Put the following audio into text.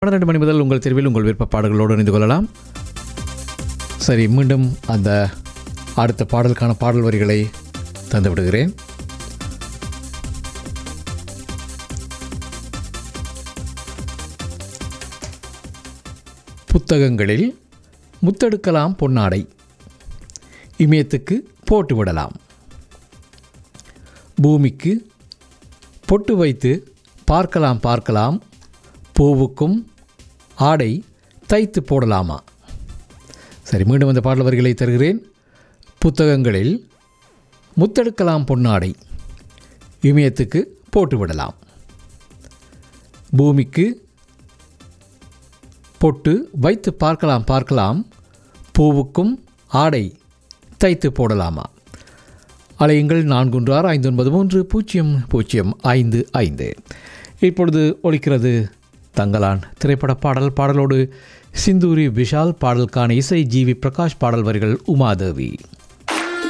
பன்னிரண்டு மணி முதல் உங்கள் தெருவில் உங்கள் விருப்ப பாடல்களோடு இணைந்து கொள்ளலாம் சரி மீண்டும் அந்த அடுத்த பாடலுக்கான பாடல் வரிகளை தந்து விடுகிறேன் புத்தகங்களில் முத்தெடுக்கலாம் பொன்னாடை இமயத்துக்கு போட்டு விடலாம் பூமிக்கு பொட்டு வைத்து பார்க்கலாம் பார்க்கலாம் பூவுக்கும் ஆடை தைத்து போடலாமா சரி மீண்டும் அந்த பாடல் வரிகளை தருகிறேன் புத்தகங்களில் முத்தெடுக்கலாம் பொன்னாடை இமயத்துக்கு போட்டு விடலாம் பூமிக்கு பொட்டு வைத்து பார்க்கலாம் பார்க்கலாம் பூவுக்கும் ஆடை தைத்து போடலாமா அலையுங்கள் நான்கு ஆறு ஐந்து ஒன்பது மூன்று பூஜ்ஜியம் பூஜ்ஜியம் ஐந்து ஐந்து இப்பொழுது ஒலிக்கிறது தங்கலான் திரைப்பட பாடல் பாடலோடு சிந்தூரி விஷால் பாடலுக்கான இசை ஜி வி பிரகாஷ் பாடல் வரிகள் உமாதேவி